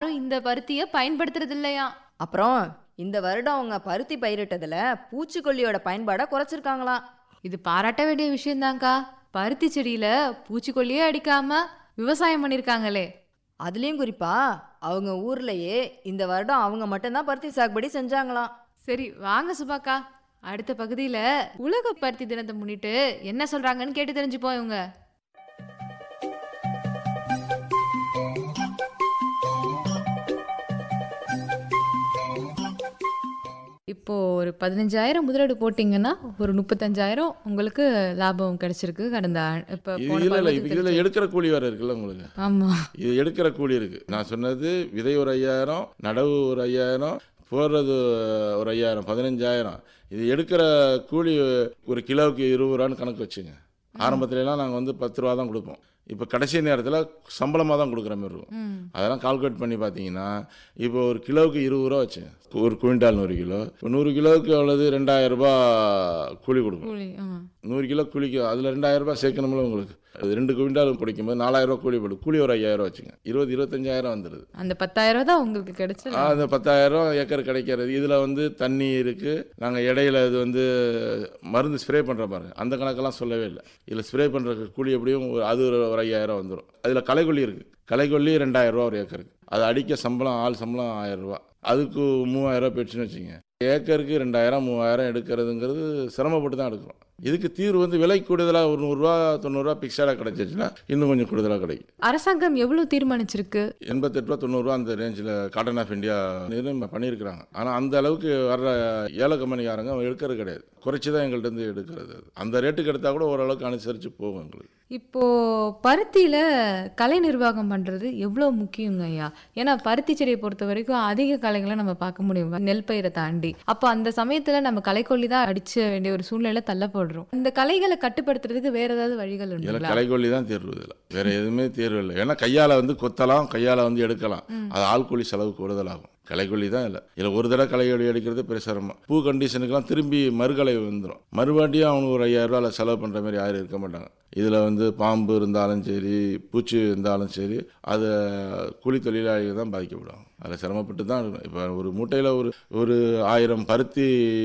யாரும் இந்த பருத்தியை பயன்படுத்துறது இல்லையா அப்புறம் இந்த வருடம் அவங்க பருத்தி பயிரிட்டதுல பூச்சிக்கொல்லியோட பயன்பாடை குறைச்சிருக்காங்களாம் இது பாராட்ட வேண்டிய விஷயம்தான்க்கா பருத்தி செடியில பூச்சிக்கொல்லியே அடிக்காம விவசாயம் பண்ணிருக்காங்களே அதுலயும் குறிப்பா அவங்க ஊர்லயே இந்த வருடம் அவங்க மட்டும்தான் பருத்தி சாகுபடி செஞ்சாங்களாம் சரி வாங்க சுபாக்கா அடுத்த பகுதியில உலக பருத்தி தினத்தை முன்னிட்டு என்ன சொல்றாங்கன்னு கேட்டு தெரிஞ்சுப்போம் இவங்க இப்போ ஒரு பதினஞ்சாயிரம் முதலீடு போட்டீங்கன்னா ஒரு முப்பத்தஞ்சாயிரம் உங்களுக்கு லாபம் கிடைச்சிருக்கு கடந்த ஆ- இப்ப இது போன இல்ல இல்ல பருவத்துக்கு இதில் எடுக்கிற கூலி வேறு இருக்குல்ல உங்களுக்கு ஆமா இது எடுக்கிற கூலி இருக்கு நான் சொன்னது விதை ஒரு ஐயாயிரம் நடவு ஒரு ஐயாயிரம் போடுறது ஒரு ஐயாயிரம் பதினஞ்சாயிரம் இது எடுக்கிற கூலி ஒரு கிலோவுக்கு இருபது ரூபான்னு கணக்கு வச்சுங்க ஆரம்பத்துலலாம் நாங்கள் வந்து பத்து ரூபா தான் கொடுப்போம் இப்போ கடைசி நேரத்தில் சம்பளமாக தான் கொடுக்குற மாதிரி இருக்கும் ம் அதெல்லாம் கால்குலேட் பண்ணி பார்த்தீங்கன்னா இப்போ ஒரு கிலோவுக்கு இருபது ரூபா வச்சுங்க ஒரு குவிண்டால் நூறு கிலோ இப்போ நூறு கிலோவுக்கு எவ்வளவு ரெண்டாயிரம் ரூபாய் கூலி கொடுக்கும் கூலி ஆமா நூறு கிலோ கூலிக்கு அதில் ரெண்டாயிரம் ரூபாய் சேர்க்கணும்ல உங்களுக்கு அது ரெண்டு குவிண்டால் பிடிக்கும்போது நாலாயிரம் ரூபாய் கூலி போடும் கூலி ஒரு ஐயாயிரம் வச்சுங்க இருபது இருபத்தஞ்சாயிரம் வந்துடுது அந்த பத்தாயிரம் ரூபாய் தான் உங்களுக்கு கிடைச்சது அந்த பத்தாயிரம் ஏக்கர் கிடைக்கிறது இதில் வந்து தண்ணி இருக்குது நாங்கள் இடையில இது வந்து மருந்து ஸ்ப்ரே பண்ணுற பாருங்க அந்த கணக்கெல்லாம் சொல்லவே இல்லை இதில் ஸ்ப்ரே பண்ணுற கூலி எப்படியும் ஒரு- அது ஒரு ஒரு ஐயாயிரம் வந்துடும் அதில் களைக்கொல்லி இருக்குது களைக்கொல்லி ரெண்டாயிரம் ரூபா ஒரு ஏக்கருக்கு அது அடிக்க சம்பளம் ஆள் சம்பளம் ஆயிரம் ரூபா அதுக்கு மூவாயிரம் ரூபா போயிடுச்சுன்னு வச்சுங்க ஏக்கருக்கு ரெண்டாயிரம் மூவாயிரம் எடுக்கிறதுங்கிறது சிரமப்பட்டு தான் எடுக்கிறோம் இதுக்கு தீர்வு வந்து விலை கூடுதலாக ஒரு நூறுரூவா தொண்ணூறுரூவா பிக்சடாக கிடைச்சிச்சுன்னா இன்னும் கொஞ்சம் கூடுதலாக கிடைக்கும் அரசாங்கம் எவ்வளவு தீர்மானிச்சிருக்கு எண்பத்தெட்டு ரூபா தொண்ணூறுரூவா அந்த ரேஞ்சில் காட்டன் ஆஃப் இந்தியா பண்ணியிருக்கிறாங்க ஆனால் அந்த அளவுக்கு வர்ற ஏழை கம்பெனிக்காரங்க எடுக்கிறது கிடையாது குறைச்சி தான் எங்கள்கிட்ட இருந்து எடுக்கிறது அது. அந்த ரேட்டுக்கு எடுத்தால் கூட ஓரளவுக்கு அனுசரித்து போகும் எங்களுக்கு இப்போ பருத்தியில கலை நிர்வாகம் பண்றது எவ்வளவு முக்கியங்க ஐயா ஏன்னா பருத்தி செடியை பொறுத்த வரைக்கும் அதிக கலைகளை நம்ம பார்க்க முடியும் நெல் பயிரை தாண்டி அப்போ அந்த சமயத்துல நம்ம களைக்கொல்லி தான் அடிச்ச வேண்டிய ஒரு சூழ்நிலை தள்ளப்படுறோம் இந்த கலைகளை கட்டுப்படுத்துறதுக்கு வேற ஏதாவது வழிகள் இதில் உண்டுங்களா கலைக்கொல்லி தான் தேர்வு இதில் வேறு எதுவுமே தேர்வு இல்லை ஏன்னா கையால் வந்து கொத்தலாம் கையால் வந்து எடுக்கலாம் அது ஆள்கூலி செலவு கூடுதலாகும் களைக்கொல்லி தான் இல்லை இதில் ஒரு தடவை களைக்கொல்லி எடுக்கிறது பெரிய சிரமம் பூ கண்டிஷனுக்கெல்லாம் திரும்பி மறுகளை வந்துடும் மறுபாட்டியும் அவனுக்கு ஒரு ஐயாயிரம் ரூபாய் செலவு பண்ணுற மாதிரி யாரும் இருக்க மாட்டாங்க இதில் வந்து பாம்பு இருந்தாலும் சரி பூச்சி இருந்தாலும் சரி அதை கூலி தொழிலாளிகள் தான் பாதிக்கப்படுவாங்க அதில் சிரமப்பட்டு தான் இருக்கணும் இப்போ ஒரு மூட்டையில் ஒரு ஒரு ஆயிரம் பருத்தி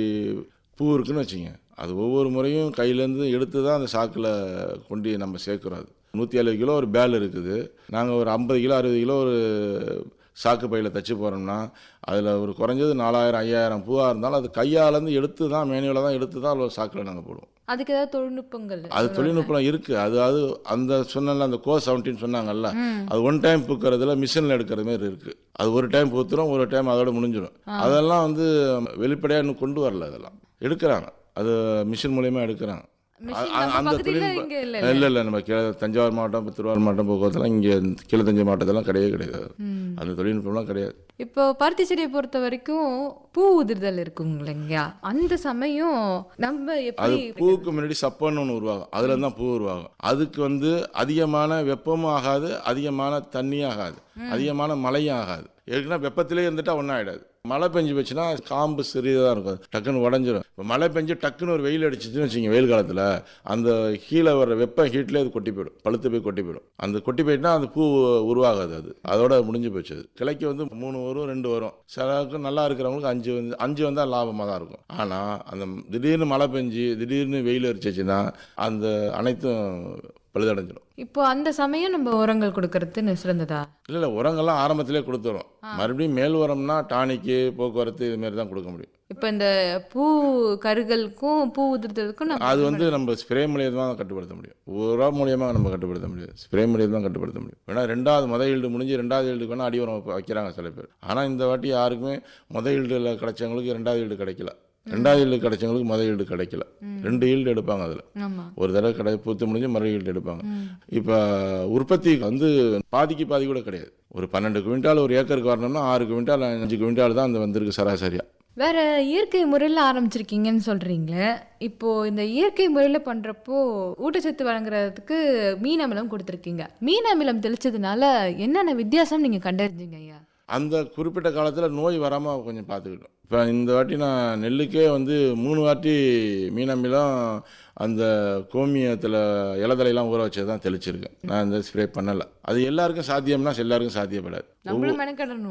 பூ இருக்குன்னு வச்சுங்க அது ஒவ்வொரு முறையும் கையிலேருந்து எடுத்து தான் அந்த சாக்கில் கொண்டு நம்ம சேர்க்குறோம் அது நூற்றி எழுபது கிலோ ஒரு பேல் இருக்குது நாங்கள் ஒரு ஐம்பது கிலோ அறுபது கிலோ ஒரு சாக்கு பையில் தச்சு போகிறோம்னா அதில் ஒரு குறைஞ்சது நாலாயிரம் ஐயாயிரம் பூவாக இருந்தாலும் அது கையாலேருந்து எடுத்து தான் மேனுவலாக தான் எடுத்து தான் அதில் சாக்கில் நாங்கள் போடுவோம் அதுக்கு ஏதாவது தொழில்நுட்பங்கள் அது தொழில்நுட்பம் இருக்குது அது அது அந்த சொன்னல அந்த கோ செவன்டீன் சொன்னாங்கல்ல ம். அது ஒன் டைம் பூக்கிறதுல மிஷினில் எடுக்கிற மாதிரி இருக்குது அது ஒரு டைம் பூத்துரும் ஒரு டைம் அதோட முடிஞ்சிடும் அதெல்லாம் வந்து வெளிப்படையாக இன்னும் கொண்டு வரல அதெல்லாம் எடுக்கிறாங்க அது மிஷின் மூலயமா எடுக்கிறாங்க Machine அ- நம்ம அந்த பக்கத்துல தொழில்நுட்பம் இங்க இல்ல இல்லை இல்லை நம்ம கீழே தஞ்சாவூர் மாவட்டம் திருவாரூர் மாவட்டம் போக்குவரத்துலாம் இங்கே கீழே தஞ்சை மாவட்டத்தெல்லாம் கிடையவே கிடையாது ம். அந்த தொழில்நுட்பம்லாம் கிடையாது இப்போ பருத்தி செடியை பொறுத்த வரைக்கும் பூ உதிர்தல் இருக்குங்களா அந்த சமயம் நம்ம அது எப்படி பூவுக்கு முன்னாடி சப்பன்னு ஒன்று உருவாகும் அதுல தான் பூ உருவாகும் அதுக்கு வந்து அதிகமான வெப்பமும் ஆகாது அதிகமான தண்ணியும் ஆகாது அதிகமான மழையும் ஆகாது ஏற்கனவே வெப்பத்திலே இருந்துட்டா ஒன்றும் ஆகிடாது மழை பெஞ்சு போச்சுன்னா காம்பு சிறியதாக இருக்கும் டக்குன்னு உடஞ்சிரும் இப்போ மழை பெஞ்சு டக்குன்னு ஒரு வெயில் அடிச்சிச்சுன்னு வச்சுங்க வெயில் காலத்தில் அந்த கீழே வர்ற வெப்ப ஹீட்லேயே அது கொட்டி போயிடும் பழுத்து போய் கொட்டி போயிடும் அந்த கொட்டி போயிட்டுனா அந்த பூ உருவாகாது அது அதோட முடிஞ்சு போச்சு அது கிளைக்கு வந்து மூணு வரும் ரெண்டு வரும் சிலருக்கு நல்லா இருக்கிறவங்களுக்கு அஞ்சு வந்து அஞ்சு வந்தால் லாபமாக தான் இருக்கும் ஆனால் அந்த திடீர்னு மழை பெஞ்சு திடீர்னு வெயில் அடிச்சிச்சுன்னா அந்த அனைத்தும் பழுதடைஞ்சிடும் இப்போ அந்த சமயம் நம்ம உரங்கள் கொடுக்கறது சிறந்ததா இல்லை இல்லை உரங்கள்லாம் ஆரம்பத்திலே கொடுத்துரும் மறுபடியும் மேல் உரம்னா டானிக்கு போக்குவரத்து இது மாதிரி தான் கொடுக்க முடியும் இப்போ இந்த பூ கருகளுக்கும் பூ உதிர்தலுக்கும் நம்ம அது வந்து நம்ம ஸ்ப்ரே மூலியமாக தான் கட்டுப்படுத்த முடியும் உரம் மூலியமாக நம்ம கட்டுப்படுத்த முடியாது ஸ்ப்ரே மூலியம் தான் கட்டுப்படுத்த முடியும் வேணா ரெண்டாவது முத ஈல்டு முடிஞ்சு ரெண்டாவது ஈல்டுக்கு வேணால் அடி உரம் வைப்ப- வைக்கிறாங்க சில பேர் ஆனால் இந்த வாட்டி யாருக்குமே முத ஈல்டில் கிடைச்சவங்களுக்கு ரெண்டாவது ஈல்டு கிடைக்கல ரெண்டாவது ஈல்டு கிடைச்சவங்களுக்கு முத ஈல்டு கிடைக்கல ரெண்டு ஈல்டு எடுப்பாங்க அதில் ஆமா ஒரு தடவை கடை பூத்து முடிஞ்சு மறு ஈல்டு எடுப்பாங்க இப்போ உற்பத்தி வந்து பாதிக்கு பாதி கூட கிடையாது ஒரு பன்னெண்டு குவிண்டால் ஒரு ஏக்கருக்கு வரணும்னா ஆறு குவிண்டால் அஞ்சு குவிண்டால் தான் அந்த வந்திருக்கு சராசரியாக வேற இயற்கை முறையில் ஆரம்பிச்சிருக்கீங்கன்னு சொல்றீங்களே இப்போ இந்த இயற்கை முறையில் பண்றப்போ ஊட்டச்சத்து வழங்குறதுக்கு மீன் அமிலம் கொடுத்துருக்கீங்க மீன் அமிலம் தெளிச்சதுனால என்னென்ன வித்தியாசம் நீங்க கண்டறிஞ்சீங்க ஐயா அந்த குறிப்பிட்ட காலத்தில் நோய் வராமல் கொஞ்சம் பார்த்துக்கிட்டோம் இப்போ இந்த வாட்டி நான் நெல்லுக்கே வந்து மூணு வாட்டி மீனமிலம் அந்த கோமியத்தில் இலதலையெல்லாம் ஊற வச்சது தான் தெளிச்சிருக்கேன் நான் இந்த ஸ்ப்ரே பண்ணலை அது எல்லாருக்கும் சாத்தியம்னா எல்லாருக்கும் சாத்தியப்படாது நம்மளும் மெனக்கடணும்